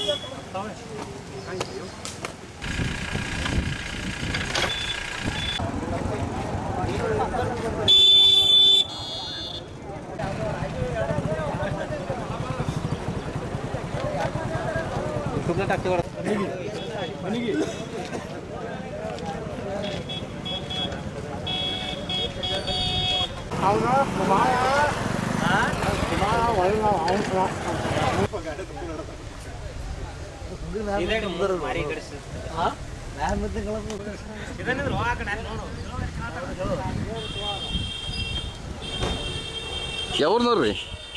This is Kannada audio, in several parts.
ಯಾವ್ರನ್ನವ್ರಿ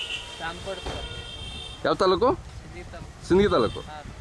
ಯಾವ ತಾಲೂಕು ಸಿಂದಗಿ ತಾಲೂಕು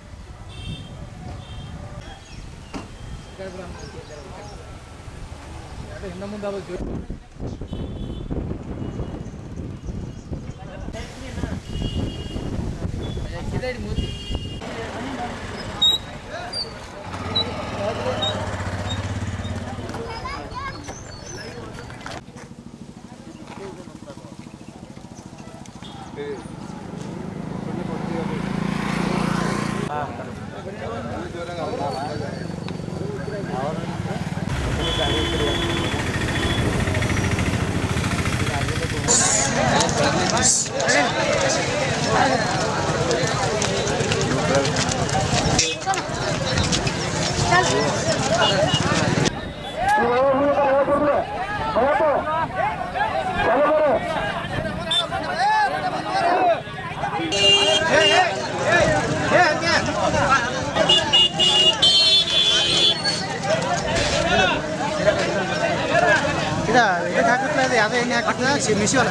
ಇದು ಇದಕ್ಕೆ ಹಾಕತ್ಲ ಅದು ಯಾವುದೋ ಎಣ್ಣೆ ಹಾಕತ್ಲ ಮಿಶೋನ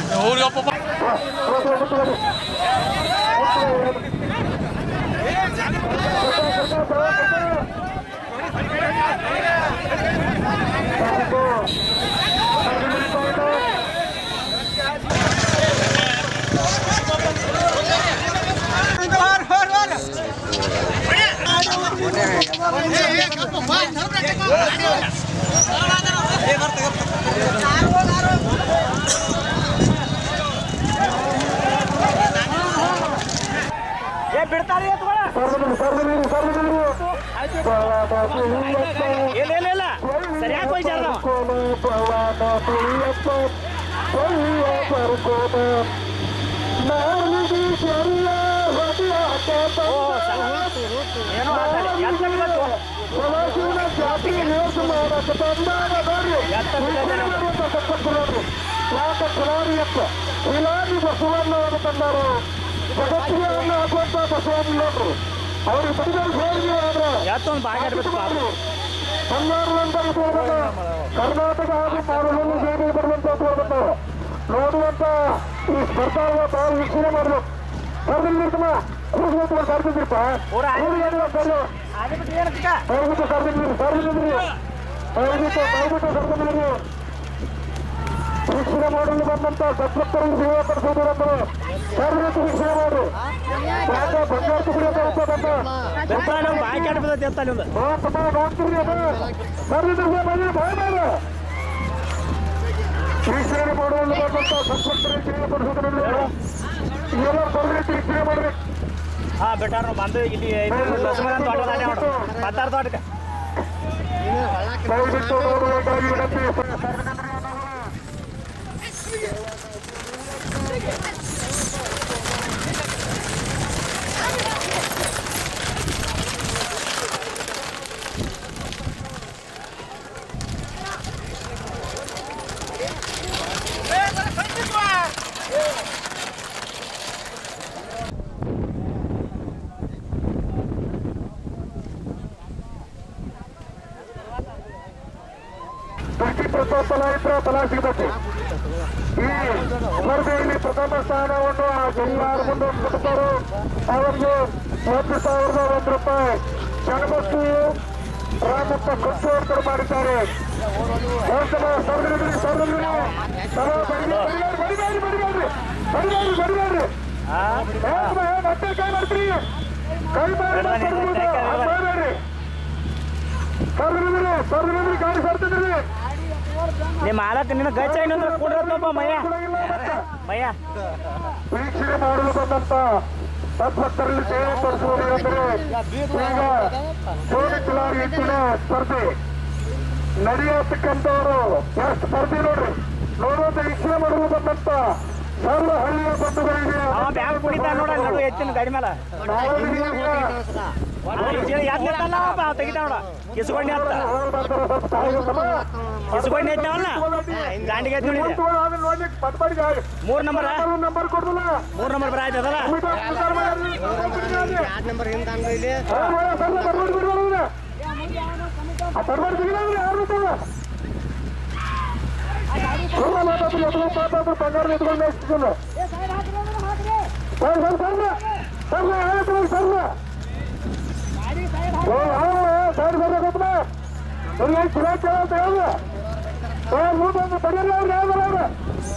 ಇಲಾಗಿ ಬಸವಣ್ಣವರು ತಂದರು ಜಗತ್ತಿಗೆ ಅನ್ನ ಹಾಕುವಂತ ಬಸವಣ್ಣವರು ಅವರು ಬಂದರು ಬಂಗಾರು ಅಂತ ಇಟ್ಕೊಳ್ಬೇಕು ಕರ್ನಾಟಕ ಹಾಗೂ ಪಾಲನೆ ಸೇರಿ ಬರುವಂತ ಇಟ್ಕೊಳ್ಬೇಕು ನೋಡುವಂತ ಈ ಸ್ಪರ್ಧಾವ ಬಹಳ ವೀಕ್ಷಣೆ ಮಾಡ್ಬೇಕು ಕರ್ದಿರ್ತೀಮ ಕೂರ್ಸ್ಬೇಕು ಕರ್ದಿದ್ರಿಪ್ಪ ದಯವಿಟ್ಟು ಕರ್ದಿದ್ರಿ ಕರ್ದಿದ್ರಿ ದಯವಿಟ್ಟು ದಯವಿಟ್ಟು ಕರ್ದಿದ್ರಿ ವೀಕ್ಷಣೆ ಮಾಡಲು ಬಂದಂತ ಸತ್ವತ್ತರಿಗೆ ಸೇವೆ ಪಡಿಸೋದಿರಂದ್ರೆ ಕರ್ದಿಟ್ಟು ವೀಕ್ಷಣೆ ಮಾಡ್ರಿ ಯಾಕೆ ಬಂಗಾರ ತುಕಡಿ ಅಂತ ಹೋಗ್ತದಂತ ವೀಕ್ಷಣೆ ಮಾಡುವಲ್ಲಿ ಬಂದಂತ ಸತ್ವತ್ತರಿಗೆ ಸೇವೆ ಪಡಿಸೋದ್ರಲ್ಲಿ ಎಲ್ಲ ಬರ್ರಿ ವೀಕ್ಷಣೆ ಮಾಡ್ಬೇಕು ಹಾ ಬೆಟಾರ್ ಬಂದು ಇಲ್ಲಿ ಲಕ್ಷ್ಮಣ ತೋಟದಾನೆ ಮಾಡು ಬತ್ತಾರ ತೋಟಕ್ಕೆ ದಯವಿಟ್ಟು ನೋಡುವುದಾಗಿ ವಿನಂತಿ ತುರ್ಕಿ ಪ್ರತಾಪ್ ತಲಾಯಿತ್ರ ತಲಾಸಿಗಬೇಕು ಈ ಸ್ಪರ್ಧೆಯಲ್ಲಿ ಪ್ರಥಮ ಸ್ಥಾನವನ್ನು ಆ ಜಿಲ್ಲಾರ ಮುಂದೆ ಕೊಟ್ಟರು ಅವರಿಗೆ ಒಂದು ಸಾವಿರದ ಒಂದು ರೂಪಾಯಿ ಜನಮಸ್ತು ರಾಮಪ್ಪ ಕೊಟ್ಟೋರ್ಕರು ಮಾಡಿದ್ದಾರೆ ಹೋಗ್ತದೆ ಸ್ಪರ್ಧೆಯಲ್ಲಿ ಸ್ಪರ್ಧೆಯಲ್ಲಿ ತಲಾ ಬಡಿಬೇಡಿ ಬಡಿಬೇಡಿ ಬಡಿಬೇಡ್ರಿ ಬಡಿಬೇಡ್ರಿ ಬಡಿಬೇಡ್ರಿ ಹೋಗ್ತದೆ ಮತ್ತೆ ಕೈ ಮಾಡ್ತೀರಿ ಕೈ ಮಾಡಿ ಮಾಡಬೇಡ್ರಿ ಸ್ಪರ್ಧೆಯಲ್ಲಿ ಸ್ಪರ್ಧೆಯಲ್ಲಿ ಗಾಡಿ ಸರ್ತಿದ್ರಿ ನಿಮ್ಮ ಮಾಲಕ್ ನಿನ್ನ ಗಚ್ಚ ಇನ್ನೊಂದು ಕೊಡ್ರತ್ತಪ್ಪ ಮಯ್ಯ ಮಯ್ಯ ವೀಕ್ಷಣೆ ಮಾಡಲು ಬಂದಂತ ತತ್ವತ್ತರಲ್ಲಿ ತಿಳಿಯಪಡಿಸುವುದೇನೆಂದರೆ ಈಗ ಜೋಡಿ ಕಿಲಾರಿ ಎತ್ತಿನ ಸ್ಪರ್ಧೆ ನಡೆಯತಕ್ಕಂಥವರು ಎಷ್ಟು ಸ್ಪರ್ಧೆ ನೋಡ್ರಿ ನೋಡುವಂತ ವೀಕ್ಷಣೆ ಮಾಡಲು ಬಂದಂತ ಸರ್ವ ಹಳ್ಳಿಯ ಬಂಧುಗಳಿಗೆ ಅವ ಬ್ಯಾಗ್ ಕುಡಿತಾ ನೋಡ ನಡು ಎತ್ತಿನ ಗಾಡಿ ಮೇಲೆ ಯಾತ್ನಲ್ಲ ತೆಗಿತಾ ನೋಡ ಕಿಸ್ಕೊಂಡಿ ಅಂತ ಕಿಸ್ಕೊಂಡಿ ಎತ್ತವಲ್ಲ ದಾಂಡಿಗೆ ಎತ್ತಿ ನೋಡಿದೆ ಮೂರ್ ನಂಬರ್ ನಂಬರ್ ಕೊಡ್ದಲ್ಲ ಮೂರ್ ನಂಬರ್ ಬರ ಆಯ್ತದಲ್ಲ ನಂಬರ್ ಹಿಂದೆ ಅಂದ್ರೆ ಇಲ್ಲಿ ಬಂಗಾರ ಎತ್ಕೊಂಡು ಎಷ್ಟಿಲ್ಲ ಸರ್ ಸರ್ ಸರ್ನ ಸರ್ನ ಹೇಳ್ತೀನಿ ಸರ್ನ ಓ ಯಾವ ಸೈಡ್ ಬರ್ಬೇಕಪ್ಪ ನನಗೆ ಕಿಲೋ ಕೇಳ ಅಂತ ಹೇಳ ಓ ಮೂವತ್ತೊಂದು ಬರೀರಿ ಅವ್ರು ಯಾವ್ದಲ್ಲ ಅವ್ರು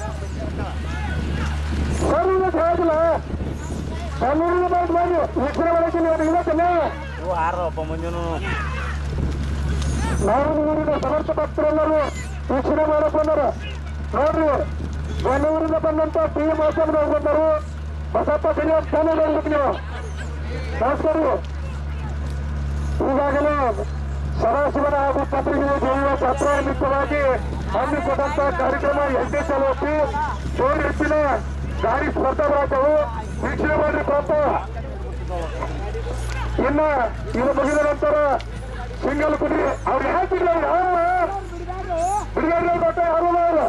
ಸರ್ ಇವತ್ತು ಹೇಳಿಲ್ಲ ಬೆಂಗಳೂರಿನ ಬಂದು ಬನ್ನಿ ವೀಕ್ಷಣೆ ಮಾಡಕ್ಕೆ ನೀವು ಇವತ್ತಲ್ಲ ಇವು ಹಾರಪ್ಪ ಮುಂಜಾನು ನಾವು ಊರಿನ ಸಮರ್ಥ ಭಕ್ತರೆಲ್ಲರೂ ವೀಕ್ಷಣೆ ಮಾಡಕ್ ಬಂದಾರ ನೋಡ್ರಿ ಬೆಂಗಳೂರಿಂದ ಬಂದಂತ ಟಿ ಮೋಸಮ್ ಬಂದರು ಬಸಪ್ಪ ಕಲಿಯ ಕ್ಷಣ ನೋಡ್ಬೇಕು ನೀವು ನಮಸ್ಕಾರ ಈಗಾಗಲೇ ಸದಾಶಿವನ ಹಾಗೂ ಪತ್ರಿಕೆ ಜೀವ ಛಾತ್ರ ನಿಮಿತ್ತವಾಗಿ ಹಮ್ಮಿಕೊಂಡಂತ ಕಾರ್ಯಕ್ರಮ ಎಂಟನೇ ಚಾಲೋಸಿ ಜೋಡಿ ಹೆಚ್ಚಿನ ಗಾಡಿ ಸ್ಪರ್ಧಾಗಳಾದವು ವೀಕ್ಷಣೆ ಮಾಡ್ರಿ ಪಾಪ ಇನ್ನ ಇದು ಮುಗಿದ ನಂತರ ಸಿಂಗಲ್ ಕುದುರೆ ಅವ್ರು ಹಾಕಿಲ್ಲ ಯಾರು ಬಿಡುಗಡೆ ಕೊಟ್ಟ ಯಾರು ಅವರು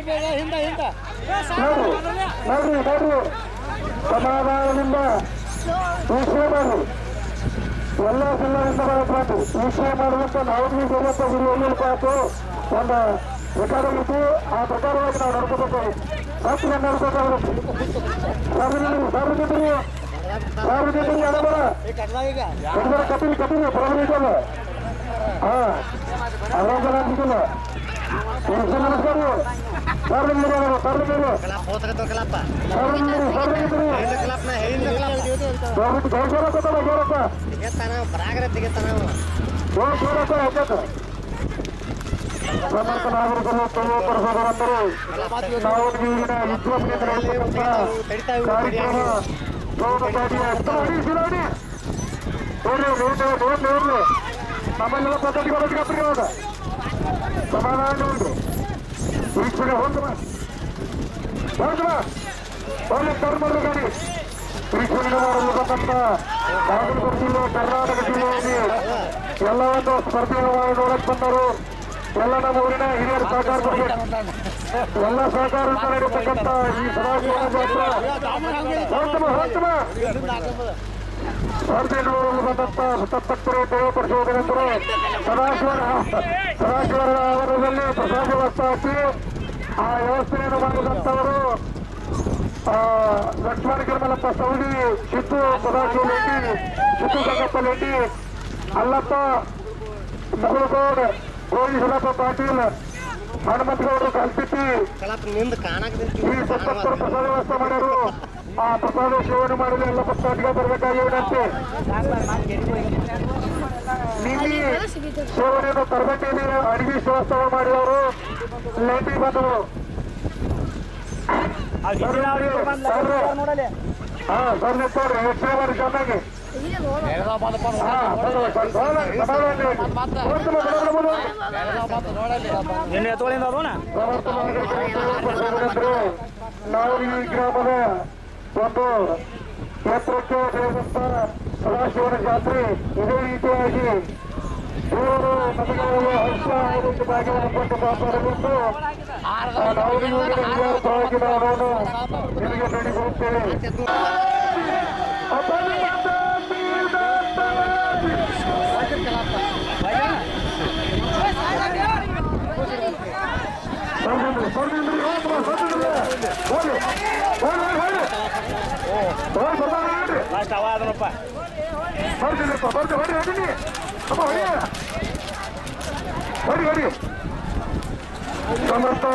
ನೋಡ್ರಿ ನೋಡ್ರಿ ನೋಡ್ರಿ ಸಮಾಧಾನದಿಂದ ವೀಕ್ಷಣೆ ಮಾಡ್ರಿ ಎಲ್ಲ ಜಿಲ್ಲೆಯಿಂದ ಬರಬೇಕು ವೀಕ್ಷಣೆ ಮಾಡುವಂತ ನಾವು ಬರುವಂತ ಗುರಿಯಲ್ಲಿ ಪಾತು ಒಂದು ಬೇಕಾದಾಗಿತ್ತು ಆ ಪ್ರಕಾರವಾಗಿ ನಾವು ನಡ್ಕೋಬೇಕು ಹತ್ತು ಜನ ನಡ್ಕೋಬೇಕು ಸಾರ್ವಜನಿಕರು ಸಾರ್ವಜನಿಕರು ಸಾರ್ವಜನಿಕರಿಗೆ ಹಣಬರ ಹಣಬರ ಕಪಿಲ್ ಕಪಿಲ್ ಪ್ರಭುತ್ವ ಹಾ ಅದ್ರಾಗ ಸಿಗಲ್ಲ ನಮಸ್ಕಾರ ಸಾರ್ವಜನಿಕರು ಸಾರ್ವಜನಿಕರು ಹೋಗ್ತಕ್ಕಂಥ ಸಾರ್ವಜನಿಕರು ಸಾರ್ವಜನಿಕರು ಕ್ಲಬ್ನ ಹೇಳಿದ ಕ್ಲಬ್ ಹೋಗ್ಬಿಟ್ಟು ಗೌರವ ಕೊಟ್ಟಲ್ಲ ಗೌರವ ತೆಗೆತಾನ ಬರಾಗರ ತೆಗೆತಾನ ಓ ಗೌರವ ಹೆಚ್ಚಾಕ ಸಮರ್ಥ ನಾಗರಿಕರು ಪ್ರಮುಖರು ಸಹೋದರಂದರು ನಾವು ಈಗಿನ ವಿದ್ಯಾಪೀಠ ಕಾರ್ಯಕ್ರಮ ಗೌರವವಾಗಿ ನೋಡಿ ಶಿಲಾಡಿ ನೋಡ್ರಿ ನೋಡ್ರಿ ನೋಡ್ರಿ ನೋಡ್ರಿ ನಮ್ಮನ್ನೆಲ್ಲ ಪದ್ಧತಿ ಕೊಡೋದಕ್ಕೆ ಅಪ್ರಿ ಇವಾಗ ಸಮಾಧಾನ ನೋಡ್ರಿ ವೀಕ್ಷಣೆ ಹೋಗ್ತಮ್ಮ ಹೋಗ್ತಮ್ಮ ಒಳ್ಳೆ ಟರ್ನ್ ಮಾಡ್ರಿ ಗಾಡಿ ವೀಕ್ಷಣೆ ಮಾಡಲು ಬಂದಂತ ಬಾಗಲಕೋಟೆ ಜಿಲ್ಲೆ ಕರ್ನಾಟಕ ಜಿಲ್ಲೆಯಲ್ಲಿ ಎಲ್ಲ ಒಂದು ಸ್ಪರ್ಧೆಗಳನ್ನು ನೋಡಕ್ ಬಂದರು ಎಲ್ಲ ನಮ್ಮ ಊರಿನ ಹಿರಿಯರ ಸಹಕಾರ ಕೊಡಬೇಕು ಎಲ್ಲ ಸಹಕಾರ ನಡೀತಕ್ಕಂಥ ಈ ಸದಾಶಿವನ ಜಾತ್ರೆ ಹೋಗ್ತಮ್ಮ ಹೋಗ್ತಮ್ಮ ಸ್ಪರ್ಧೆ ನೋಡಲು ಬಂದಂತ ಸತತಕ್ಕರು ದೇವಪರಿಶೋಧನೆಂದರು ಸದಾಶಿವನ ಸದಾಶಿವರ ಆವರಣದಲ್ಲಿ ಪ್ರಸಾದ ವ್ಯವಸ್ಥೆ ಹಾಕಿ ಆ ವ್ಯವಸ್ಥೆಯನ್ನು ಮಾಡಿದಂಥವರು ಆ, ಲಕ್ಷ್ಮಣ ಗಿರ್ಮಲಪ್ಪ ಸೌದಿ ಸಿದ್ದು ಸದಾಶಿವ ರೆಡ್ಡಿ ಸಿದ್ದು ಗಂಗಪ್ಪ ರೆಡ್ಡಿ ಅಲ್ಲಪ್ಪ ಮುಗುಳಗೌಡ ಗೋವಿಂದಪ್ಪ ಪಾಟೀಲ್ ಹನುಮಂತಗೌಡರು ಕಲ್ಪಿಸಿ ಕಲಪ್ ನಿಂದ ಕಾಣಕದೈತಿ ಈ ಸತ್ತಪ್ಪರು ಪ್ರಸಾದ ವ್ಯವಸ್ಥೆ ಮಾಡ್ಯಾರು ಆ ಪ್ರಸಾದ ಸೇವನೆ ಮಾಡಲು ಎಲ್ಲ ಭಕ್ತಾದಿಗೆ ಬರಬೇಕಾಗಿ ವಿನಂತಿ ನಿನ್ನೆ ಸೇವನೆಯನ್ನು ತರಬೇತಿಯಲ್ಲಿ ಅಡಿಗೆ ವ್ಯವಸ್ಥೆ ಮಾಡಿದವರು ಲೇಟಿ ಬಂದವರು ನೋಡಲಿ ಹಾ ಸರ್ ನಿಂತವ್ರಿ ಯೋಚನೆ ಮಾಡಿ ಚೆನ್ನಾಗಿ ಹಾ ಬರೋದು, ಸರ್, ಬರೋದು, ಸಮಾಧಾನ ಇರಿ. ಹೋಗ್ತಮ್ಮ, ಬರೋದು, ಬರೋದು. ನಿನ್ನೆ ಎತ್ತುಗಳಿಂದ ಅದೋಣ ಸಮರ್ಥವಾಗಿರ್ತಕ್ಕಂಥವ್ರು ನಾವು ಈ ಗ್ರಾಮದ ಒಂದು ಕ್ಷೇತ್ರಕ್ಕೆ ಸೇರಿದಂತ ಸದಾಶಿವನ ಜಾತ್ರೆ ಇದೇ ರೀತಿಯಾಗಿ ದೇವರು ನಮಗೆಲ್ಲ ಹರ್ಷ ಆನಂದ ಭಾಗ್ಯವನ್ನು ಕಾಪಾಡಬೇಕು ನಾವು ಈ ಊರಿನ ಹಿರಿಯರ ಪರವಾಗಿ ನಾವು ನಿಮಗೆ ಬೇಡಿಕೊಳ್ಳುತ್ತೇವೆ ಅಪರಿಮಿತ ತೀರ್ಥರಾಜಿ. ಬರ್ರಿ, ಬರ್ರಿ, ಬರ್ರಿ, ಹೋಗ್ತಮ್ಮ, ಬರ್ರಿ, ಬರ್ರಿ. ಹೋಗಿ, ಹೋಗಿ, ಹೋಗಿ. ಹೋಗಿ, ಬರ್ತಾನೆ ನೋಡ್ರಿ. ಲಾಸ್ಟ್ ಅವ ಅದನಪ್ಪ ಬರ್ತೀನಪ್ಪ, ಬರ್ತೀನಿ, ಹೊಡಿ, ಹೊಡೀನಿ. ಅಪ್ಪ, ಹೊಡಿ. ಹೊಡಿ, ಹೊಡಿ. ಸಮರ್ಥ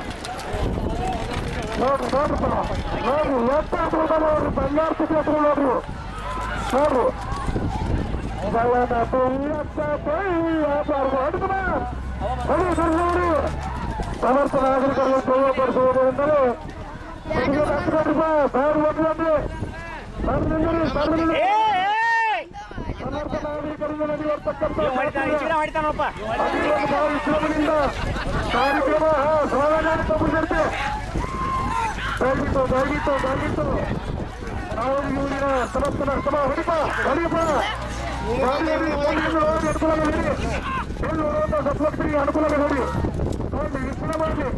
ನೋಡ್ರಿ ನೋಡ್ರಪ್ಪ ನೋಡ್ರಿ ಎತ್ತ ಹತ್ರ ನೋಡ್ರಿ ಬಂಗಾರ ಸ್ಥಿತಿ ಹತ್ರ ನೋಡ್ರಿ ನೋಡ್ರಿ ಗಳ್ಳನ ತುಯ್ಯತ್ತ ತುಯ್ಯಬಾರ್ದು ಹೊಡಿತಮ್ಮ ಹೊಡಿ ಸರಿ ನೋಡಿ ಸಮರ್ಥ ನಾಗರಿಕರಿಗೆ ಸೇವೆ ಪಡಿಸುವುದು ಎಂದರೆ ಸಾವಿರ ಒಟ್ಟು ಏ ಏ! ಇವ್ ಹೊಡಿತಾನ ಈಚೆಗಡೆ ಹೊಡಿತಾನಪ್ಪ ಕಾರ್ಯಕ್ರಮ ಸಮಾಧಾನ ಮುಗಿದಿರುತ್ತೆ ದಯವಿಟ್ಟು ದಯವಿಟ್ಟು ದಯವಿಟ್ಟು ನಾವು ಇವರಿನ ಸಮರ್ಥನ ಶ್ರಮ ಹೊಡಿಪ ಹೊಡಿಪ ಗಾಡಿಯಲ್ಲಿ ಗಾಡಿಯನ್ನು ನೋಡಿ ಅನುಕೂಲಗಳು ಹೇಳಿ ಎಲ್ಲಿ ನೋಡುವಂತ ಸತ್ವಕ್ತಿಗೆ ಅನುಕೂಲಗಳು ಹೇಳಿ ನೋಡಿ ವೀಕ್ಷಣೆ ಮಾಡಿ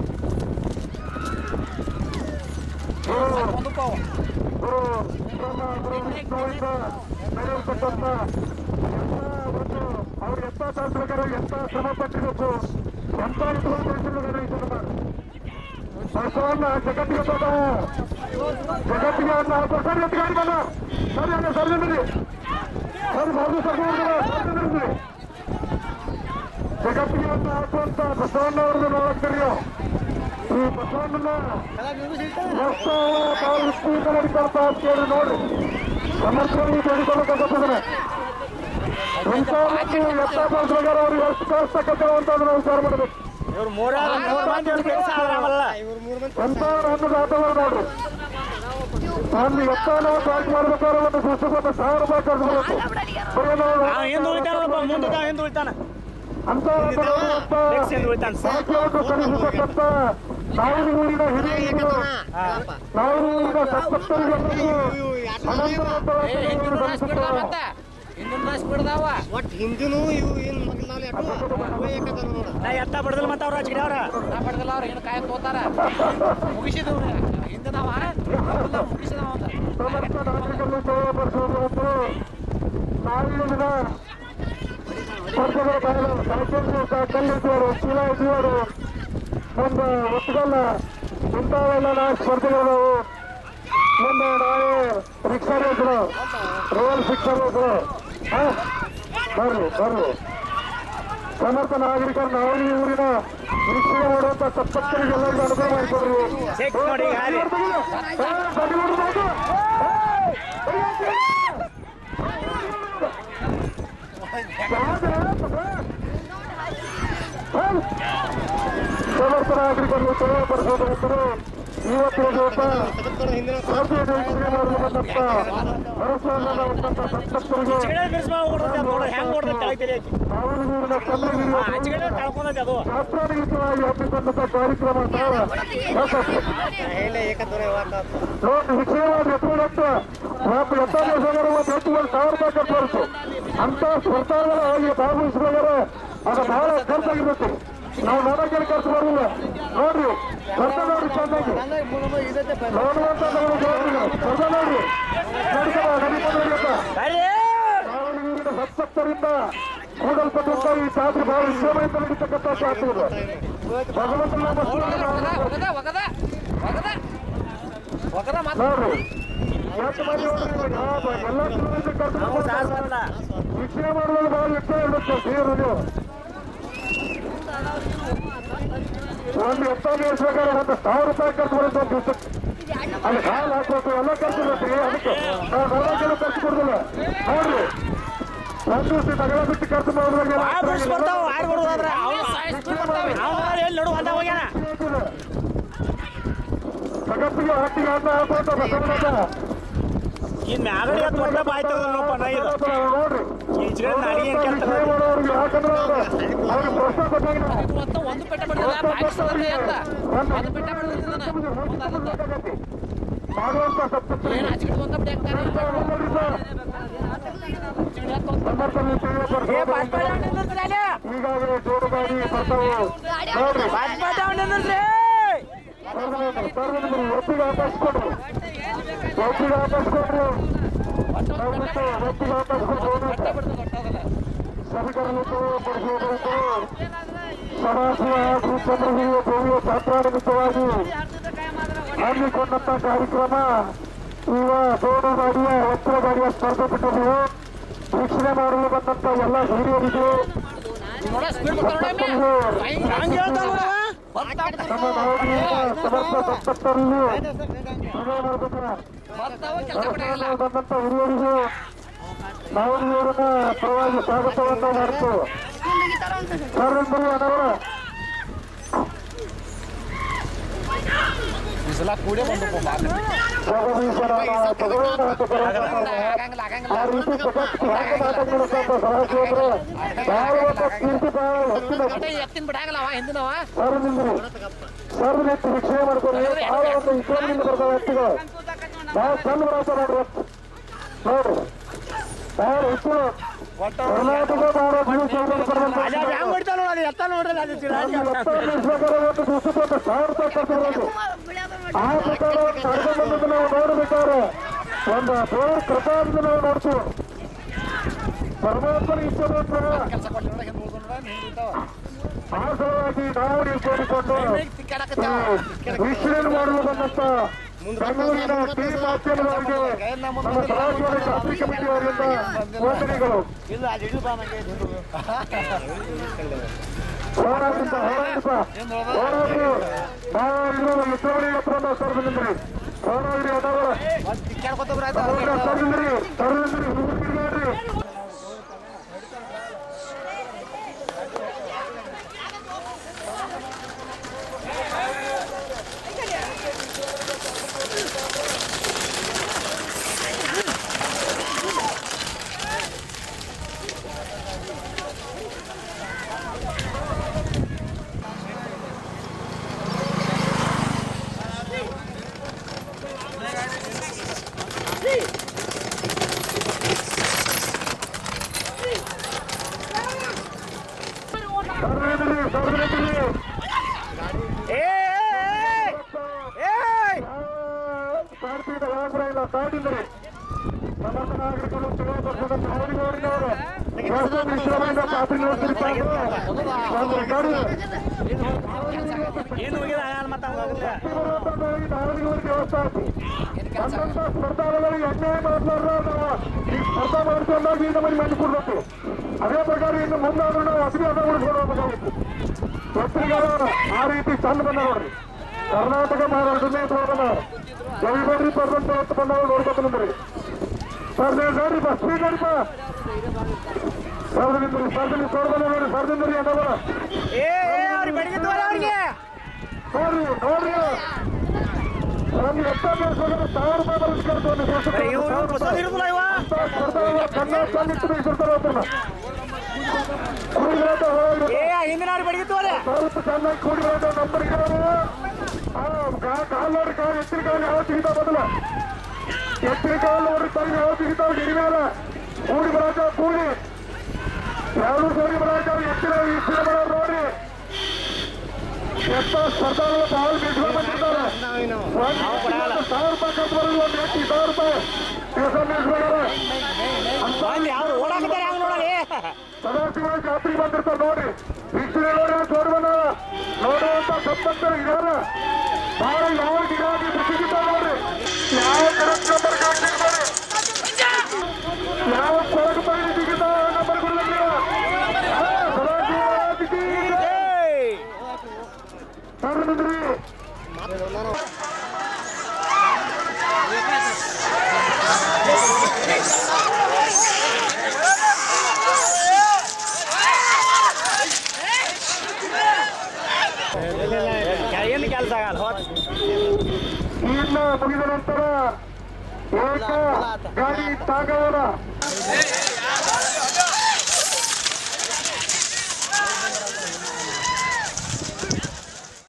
ಗುರು ಗುರು ಗುರು ವಿಷ್ಣುವಿಂದ ನಡೆಯಲ್ಪಟ್ಟಂತ ಎಂತ ಒಂದು ಅವ್ರು ಎಂತ ಶಾಸ್ತ್ರಕರು ಎಂತ ಶ್ರಮ ಪಟ್ಟಿರಬೇಕು ಎಂತ ಇಟ್ಕೊಂಡು ಬಸವಣ್ಣ ಜಗತ್ತಿಗೆ ಬಂದ ಜಗತ್ತಿಗೆ ಅಂತ ಸರಿ ಅಂತ ಗಾಡಿ ಬಂದ ಸರಿ ಅಲ್ಲ ಸರಿ ನಿಲ್ಲಿ ಸರಿ ಬಾಬು ಸರ್ಕಾರ ಜಗತ್ತಿಗೆ ಅಂತ ಹಾಕುವಂತ ಬಸವಣ್ಣ ಅವ್ರದ್ದು ನೋಡಕ್ ಕರಿಯೋ ಈ ಬಸವಣ್ಣನ ನಡಿಕೊಳ್ತಾ ಕೇಳಿ ನೋಡಿ ಸಮರ್ಥವಾಗಿ ತೆಗೆದುಕೊಳ್ಳಬೇಕಾಗ್ತದೆ ಎಂತ ಮತ್ತು ಎತ್ತ ಪ್ರಕಾರ ಅವ್ರು ಎಷ್ಟು ಕಷ್ಟ ಕಟ್ಟವು ಅಂತ ಅದನ್ನ ವಿಚಾರ ಮಾಡಬೇಕು ಇವ್ರು ಮೂರ ಮೂರ್ ಮಂದಿ ಇವ್ರ ಕೆಲಸ ಆದ್ರಲ್ಲ ಎಂತ ಅನ್ನದ ಆಟಗಳು ನೋಡ್ರಿ ನಾನು ಎತ್ತನ ಟ್ರಾಕ್ ಮಾಡ್ಬೇಕಾದ್ರೆ ಒಂದು ಪುಸ್ತಕ ಸಾವಿರ ರೂಪಾಯಿ ಖರ್ಚು ಬರುತ್ತೆ ನಾವು ಹಿಂದೆ ಉಳಿತಾನಪ್ಪ ಮುಂದೆ ತಾವ್ ಹಿಂದೆ ಉಳಿತಾನ ಅಂತ ನೆಕ್ಸ್ಟ್ ಹಿಂದೆ ಉಳಿತಾನ ಕಲಿಸತಕ್ಕಂತ ನಾವು ಊರಿನ ಹಿರಿಯರು ನಾವು ಊರಿನ ಸತ್ತರಿಗೆಲ್ಲರಿಗೂ ಒಟ್ಟು ಹಿಂದಿನೂ ಇವು ಏನು ಮಗನಾಲ್ ಯಾಕಂದ್ರೆ ನೋಡ ನಾ ಎತ್ತ ಬಡದಲ್ ಮತ್ತ ಅವ್ರ ಹಚ್ಚಿಗೆ ಅವ್ರ ಬಡ್ದಲ್ಲ ಅವ್ರ ಏನು ಕಾಯಕ್ ತೋತಾರ ಮುಗಿಸಿದವ್ರ ಹಿಂದೆ ನಾವ ಮುಗಿಸಿದವ ಅಂತ ಸಮರ್ಥ ನಾಗರಿಕರನ್ನು ಸೇವೆಪಡಿಸುವುದು ನಾಳಿನ ದಿನ ಸ್ಪರ್ಧೆಗಳ ಬಯಲು ಸಾಹಿತ್ಯ ಕಲ್ಲಿದ್ದವರು ಚೀಲ ಇದ್ದವರು ಒಂದು ಒತ್ತುಗಲ್ಲ ಇಂಥವೆಲ್ಲ ನಾ ಸ್ಪರ್ಧೆಗಳು ಮುಂದೆ ನಾಳೆ ರಿಕ್ಷಾ ರೇಸ್ಗಳು ರೋಲ್ ಶಿಕ್ಷಾ ರೇಸ್ಗಳು ಹಾ ಬರ್ರಿ ಬರ್ರಿ ಸಮರ್ಥ ನಾಗರಿಕರು ನಾವಳಿ ಊರಿನ ವೀಕ್ಷಣೆ ಮಾಡುವಂತ ಸಪ್ಪತ್ತರಿಗೆ ಎಲ್ಲರಿಗೂ ಅನುಕೂಲ ಮಾಡಿಕೊಡ್ರಿ ಚೆಕ್ ನೋಡಿ ಈಗ ಹಾಗೆ. ಸಮರ್ಥ ನಾಗರಿಕರನ್ನು ಸೇವೆ ಪಡಿಸೋದು ಇವತ್ತಿನ ದಿವಸ ಭಾರತೀಯ ವೀಕ್ಷಣೆ ಮಾಡಲು ಬಂದಂತ ಅರಸನ್ನ ಬಂದಂತ ಸತ್ತರಿಗೆ ಹಚ್ಚಿಗೆ ಬಿಡಿಸ್ಬಾ ಓಡ್ತೈತೆ ನೋಡ ಹೆಂಗ್ ಓಡ್ತೈತೆ ತೆಗಿತೀರಿ ಆಕಿ ನಾವೂರಿನ ಚಂದ್ರಗಿರಿ ಹಚ್ಚಿಗೆ ಕಳ್ಕೊಂಡೈತೆ ಅದು ಶಾಸ್ತ್ರಾಧಿಕವಾಗಿ ಹಮ್ಮಿಕೊಂಡಂತ ಕಾರ್ಯಕ್ರಮ ತಾವ ಹೇಳಿ ಏಕದೂರ ನೋಡಿ ವಿಷಯ ಮಾಡಿ ಎತ್ಕೊಂಡಂತ ಮತ್ತು ಎತ್ತ ದೇಶಗಳು ಒಂದು ಹೆಚ್ಚುವರಿ ಸಾವಿರ ರೂಪಾಯಿ ಖರ್ಚು ಬರುತ್ತೆ ಅಂತ ಸರ್ಕಾರಗಳ ಹೋಗಿ ಭಾಗವಹಿಸಿದರೆ ಅದು ಬಹಳ ಖರ್ಚಾಗಿರುತ್ತೆ ನಾವು ನೋಡೋಕೆ ಖರ್ಚು ಬರಲಿಲ್ಲ ನೋಡ್ರಿ ಸ್ಪರ್ಧ ನೋಡ್ರಿ ಚೆನ್ನಾಗಿ ನೋಡುವಂತ ಸ್ಪರ್ಧ ನೋಡ್ರಿ ನೋಡ್ಕೊ ನಡೀತಾ ನೋಡಿಯಪ್ಪ ಬರ್ರಿ ದಾವಣಗೆರೆಯ ಹತ್ತತ್ತರಿಂದ ಕೂಡಲ್ಪಟ್ಟಂತ ಈ ಜಾತ್ರೆ ಬಹಳ ವಿಶ್ರಮದಿಂದ ನಡೀತಕ್ಕಂಥ ಜಾತ್ರೆ ಇದು ಭಗವಂತನ ಬಸವಣ್ಣನ ಒಗದ ಒಗದ ಒಗದ ಒಗದ ಮಾತ್ರ ನೋಡ್ರಿ ಎಷ್ಟು ಮಂದಿ ನೋಡ್ರಿ ಇವಾಗ ಎಲ್ಲ ತಿಂಗಳಿಗೆ ಖರ್ಚು ನಾವು ಸಾಹಸ ಮಾಡ್ತಾರೆ. ಬರಲ್ಲ ವೀಕ್ಷಣೆ ಮಾಡುವಾಗ ಬಹಳ ಇಷ್ಟ ಇರುತ್ತೆ ಸೇರು ನೀವು ಒಂದು ಎತ್ತ ನಿಲ್ಲಿಸ್ಬೇಕಾದ್ರೆ ಒಂದು ಸಾವಿರ ರೂಪಾಯಿ ಖರ್ಚು ಬರುತ್ತೆ ಒಂದು ದಿವಸಕ್ಕೆ ಅಲ್ಲಿ ಹಾಲು ಹಾಕ್ಬೇಕು ಎಲ್ಲ ಖರ್ಚು ಇರುತ್ತೆ ಅದಕ್ಕೆ ನಾವು ನೋಡೋಕೆಲ್ಲ ಖರ್ಚು ಕೊಡುದಿಲ್ಲ ನೋಡ್ರಿ ಒಂದು ದಿವಸ ತಗಲ ಬಿಟ್ಟು ಖರ್ಚು ಮಾಡುವಾಗ ಆ ಬಿಡ್ಸ್ ಬರ್ತಾವ ಆಡ್ ಬಿಡುದಾದ್ರ ಅವ್ನು ಅವ್ನು ಎಲ್ಲಿ ನೋಡು ಅಂತ ಹೋಗ್ಯಾನ ಜಗತ್ತಿಗೆ ಹಟ್ಟಿಗೆ ಅಂತ ಹಾಕುವಂತ ಬಸವಣ್ಣ ಇನ್ ಮ್ಯಾಗಡಿ ದೊಡ್ಡ ಬಾಯ್ತು ನೋಡಪ್ಪ ನಾ ಇದು ನೋಡ್ರಿ ಈಚೆಗೆ ನಾಡಿಗೆ ಏನ್ ಕೆಲ್ಸ ವಿಷಯ ಮಾಡೋರಿಗೆ ಯಾಕಂದ್ರೆ ಅವ್ರು ಅವ್ರಿಗೆ ಪ್ರಶ್ನೆ ಗೊತ್ತಾಗಿಲ್ಲ ಇವತ್ತು ಒಂದು ಪೆಟ್ಟ ಬಡಿದಿಲ್ಲ ಪಾಕಿಸ್ತಾನದಲ್ಲಿ ಅಂತ ಒಂದು ಪೆಟ್ಟ ಬಡಿದಿದ್ದಾನ ಮಾಡುವಂತ ಸಪ್ತಶ್ರೀ ಏನು ಹಚ್ಚಿಟ್ಟು ಒಂದು ಪೆಟ್ಟ ಸಮರ್ಥನೆ ಸೇವೆ ಏ ಪಡಿಸೋದು ಬಾಜ್ಪಾಡಿ ಅವ್ನ್ ನಿಂದ್ರಸ್ರಿ ಅಲ್ಲಿ. ಈಗಾಗಲೇ ಜೋಡು ಗಾಡಿ ಬರ್ತಾವು ನೋಡ್ರಿ ಬಾಜ್ಪಾಡಿ ಅವ್ನ್ ನಿಂದ್ರಸ್ರಿ. ಒಪ್ಪಿಗೆ ವಾಪಸ್ ಕೊಡ್ರಿ ಒಪ್ಪಿಗೆ ವಾಪಸ್ ಕೊಡ್ರಿ ದಯವಿಟ್ಟು ಒಪ್ಪಿಗೆ ವಾಪಸ್ ಕೊಡ್ರಿ ಸಭಿಕರನ್ನು ಪಡಿಸುವುದಕ್ಕೆ ಸಮಾಜೀಯ ಹಾಗೂ ಚಂದ್ರಗಿರಿಯ ಭೂಮಿಯ ಪ್ರಾಥಮಿಕವಾಗಿ ಹಮ್ಮಿಕೊಂಡಂತ ಕಾರ್ಯಕ್ರಮ ಈಗ ಜೋಡು ಗಾಡಿಯ ಎತ್ತರ ಗಾಡಿಯ ಸ್ಪರ್ಧೆ ಬಿಟ್ಟಿದ್ದೆವು ವೀಕ್ಷಣೆ ಮಾಡಲು ಬಂದಂತ ಎಲ್ಲ ಹಿರಿಯರಿಗೆ ನೋಡ ಸ್ಪೀಡ್ ಹಂಗ್ ಹೇಳ್ತಾನ ನೋಡು. ನಮ್ಮ ನಾಡಿನ ಸಮಸ್ತ ಸಂಪತ್ತರಲ್ಲಿ ವಿಜಯ ಮಾಡ್ಬೇಕಾರ ಬಂದಂತ ಹಿರಿಯರಿಗೆ ನಾವಿನ ಪರವಾಗಿ ಸ್ವಾಗತವನ್ನು ಮಾಡ್ತೇವೆ ಸರ್ ಅನವರ ಸಲ ಕೂಡೇ ಬಂದಪ್ಪ ಜಗದೀಶನ ಭಗವಂತ ಅಂತ ಕರೆಯುತ್ತಾರೆ. ಆಗಂಗಿಲ್ಲ ಆಗಂಗಿಲ್ಲ ಆ ರೀತಿ ಜಗತ್ತು ಹೆಂಗೆ ನಾಟಕ ನಡೆಸ್ತಂತ ಸಹಜೀವನರು ಭಾರತ ಕೀರ್ತಿ ಬಹಳ ಹೆಚ್ಚಿನ ಗಂಟೆ ಎತ್ತಿನ ಬಿಡಂಗಿಲ್ಲ ಅವ ಹಿಂದಿನವ ಸರ್ದಿಂದ್ರಿ ಸರ್ದಿತ್ತು ವೀಕ್ಷಣೆ ಮಾಡ್ಕೊಂಡು ಬಹಳ ಒಂದು ಇಸ್ಲಾಮಿಂದ ಬರ್ತಾವ ವ್ಯಕ್ತಿಗಳು ಬಹಳ ಚಂದ ಬರತ್ತ ನೋಡ್ರಿ ಎತ್ತು. ನೋಡ್ರಿ ಬಹಳ ಹೆಚ್ಚು ಕರ್ನಾಟಕ ಬಹಳ ಜೀವ ಚೌಧರಿ ಪಡೆದಂತ ಹೆಂಗ್ ಹೊಡಿತಾವ ನೋಡಿ ಎತ್ತ ನೋಡ್ರಿ ಅದು ಚಿರಾಜಿ. ಒಂದು ದಿವಸಕ್ಕೊಂದು ಸಾವಿರ ರೂಪಾಯಿ ಖರ್ಚು ಬರೋದು ಆ ಪ್ರಕಾರ ಕರೆದು ಬಂದದ್ದು ನಾವು ನೋಡಬೇಕಾದ್ರೆ ಒಂದು ದೇವ್ರ ಕೃಪಾದಿಂದ ನಾವು ನೋಡ್ತೀವಿ ಪರಮಾತ್ಮನ ಇಷ್ಟಪಟ್ಟ ಕೆಲಸ ಕೊಟ್ಟಿರೋ ಹಿಂದೆ ಉಳ್ಕೊಂಡ್ರ ನಿಂತಾವ ಆ ಸಲುವಾಗಿ ನಾವು ನೀವು ಕೋರಿಕೊಂಡು ತಿಕ್ಕಾಡಕತ್ತಾವ ವೀಕ್ಷಣೆ ಮಾಡಲು ಬಂದಂತ ಬೆಂಗಳೂರಿನ ಟಿ ಮಾಧ್ಯಮದವರಿಗೆ ನಮ್ಮ ಸಮಾಜವಾದಿ ಶಾಸ್ತ್ರಿ ಕಮಿಟಿ ಅವರಿಂದ ವಂದನೆಗಳು ಇಲ್ಲ ಅದು ಹಿಡಿದು ಬಾ ನಂಗೆ ಇದು. ಹೋರಾಟದಿಂದ ಹೋರಾಟ ಹೋರಾಟು ನಾವು ಇರುವ ಯುದ್ಧವಳಿ ಹತ್ರ ಸರ್ದಿಂದ್ರಿ ಹೋರಾಡಿ ಅದಾವ ತಿಕ್ಕಾಡ್ಕೊತ ಸರ್ದಿಂದ್ರಿ ಸರ್ದಿಂದ್ರಿ ಹುಡುಗರಿ ಸರ್ದಿಂದ್ರಿ ಸರ್ದಿಂದ್ರಿ ಏ ಏ, ಏ ಸಾರ್ತಿದ ವ್ಯಾಪಾರ ಇಲ್ಲ ಸಾಟಿಂದ್ರಿ ಸಮರ್ಥ ನಾಗರಿಕರು ಚಲೋ ಪಕ್ಷದ ನಾಗರಿಕರವರು ಶಾಸನ ವಿಶ್ರಾಮಿಯಿಂದ ಖಾತ್ರಿ ನೋಡ್ತಿರ್ತಾರೆ ಒಂದು ಗಾಡಿ ಏನು ಹೋಗಿಲ್ಲ ಆಗಲ್ಲ ಮತ್ತೆ ಹಂಗ್ ಹೋಗಿಲ್ಲ. ನಾಗರಿಕರಿಗೆ ವ್ಯವಸ್ಥೆ ಬಂದಂತ ಸ್ಪರ್ಧಾಳುಗಳಿಗೆ ಅನ್ಯಾಯ ಮಾಡ್ಲಾರ್ದ ನಾವು ಈ ಸ್ಪರ್ಧಾ ಮಾಡ್ಕೊಂಡಾಗ ಈ ನಮ್ಮಲ್ಲಿ ಮಂದಿ ಕೊಡ್ಬೇಕು ಅದೇ ಪ್ರಕಾರ ಇನ್ನು ಮುಂದಾದ್ರೂ ನಾವು ಅಭಿಯಾನ ಉಳಿಸ್ಕೊಂಡು ಹೋಗ್ಬೇಕಾಗಿತ್ತು ಎತ್ತರಿಗಾರ ಆ ರೀತಿ ಚಂದ ಬಂದ ನೋಡ್ರಿ ಕರ್ನಾಟಕ ಮಹಾರಾಷ್ಟ್ರನೇ ಬಂದ ಜೈಬೇಡ್ರಿ ಬರ್ದಂತ ಹೊತ್ತು ಬಂದವ ನೋಡ್ಕೊತ ನಿಂದ್ರಿ ಸರ್ ನೀವು ನೋಡ್ರಿ ಬಸ್ ಸ್ಪೀಡ್ ನೋಡಿಪ್ಪ ಸರ್ದಿಂದ್ರಿ ಸರ್ದಿನಿ ಸೋರ್ಬಲ್ಲ ನೋಡಿ ಸರ್ದಿಂದ್ರಿ ಅನ್ನೋದ ಏ ಏ, ಅವ್ರಿಗೆ ಬೆಳಗ್ಗೆ ತೋರಿ ಅವ್ರಿಗೆ ನೋಡ್ರಿ ನೋಡ್ರಿ ನಮ್ಗೆ ಎತ್ತ ಬೇಯಿಸೋದ್ರೆ ಸಾವಿರ ರೂಪಾಯಿ ಬರೆಸ್ಕೊಳ್ತೀವಿ ಇವ್ರು ಬಸ್ ಹಿಡಿದಿಲ್ಲ ಇವ ಕನ್ನಡ ತಂದಿಟ್ಟು ಬೇಯಿಸಿರ್ತಾರೆ ಅವ್ರನ್ನ ಕುಡಿಬೇಡ ಹೋಗಿ ಏ ಹಿಂದಿನ ಅವ್ರಿಗೆ ಬೆಳಗ್ಗೆ ತೋರಿ ಸ್ವಲ್ಪ ಚೆನ್ನಾಗಿ ಕುಡಿಬೇಡ ನಂಬರ್ಗೆ ಕಾಲ್ ನೋಡ್ರಿ ಕಾಲ್ ಎತ್ತಿನ ಕಾಲು ಯಾವ ಸಿಗಿತಾವ ಮೊದಲ ಎತ್ತಿನ ಕಾಲು ನೋಡ್ರಿ ತಲೆ ಯಾವ ಸಿಗಿತಾವ ಗಿರಿ ಮೇಲೆ ಕೂಡಿ ಬರಾಕ ಕೂಡಿ ಎರಡು ಸರಿ ಬರಾಕ ಎತ್ತಿನ ಇಷ್ಟಿನ ಬರೋರು ನೋಡ್ರಿ ಎತ್ತ ಸ್ಪರ್ಧಾಗಳು ಬಾಲ್ ಬಿಡ್ಸ್ಕೊಂಡ್ ಬಂದಿರ್ತಾರೆ ಒಂದು ಸಾವಿರ ರೂಪಾಯಿ ಖರ್ಚು ಬರೋದು ಒಂದು ಎತ್ತಿ ಸಾವಿರ ರೂಪಾಯಿ ಕೆಲಸ ನಿಲ್ಸ್ಬೇಕಾರೆ ಬಂದು ಯಾವ್ದು ಓಡಾಕತ್ತಾರೆ ಹಂಗ್ ನೋಡಲಿ ಸದಾಶಿವ ಜಾತ್ರೆಗೆ ಬಂದಿರ್ತಾರೆ ನೋಡಿ ವೀಕ್ಷಣೆ ನೋಡಿ ಜೋಡಿ ಬಂದ ನೋಡುವಂತ ಸಂಪತ್ತು ಇದಾರ ಬಹಳ ಯಾವ ಗಿರಾಗಿ ಬಿಸಿಗಿದ್ದ ನೋಡ್ರಿ ಯಾವ ಕರೆಕ್ಟ್ ನಂಬರ್ ಕಾಡ್ತಿರ್ತಾರೆ ಯಾವ ಕೊರಗು ಪೈಲಿ ಸಿಗಿದ್ದ ನಂಬರ್ ಕೊಡ್ಲಿಕ್ಕೆ ಸದಾಶಿವ ಏಯ್ ಸರ್ ನಿಂದ್ರಿ ಏನು ಕೆಲಸ ಆಗಲ್ಲ ಹೋತ್ ಇನ್ನ ಮುಗಿದ ನಂತರ ಏಕ ಗಾಡಿ ತಾಗವರ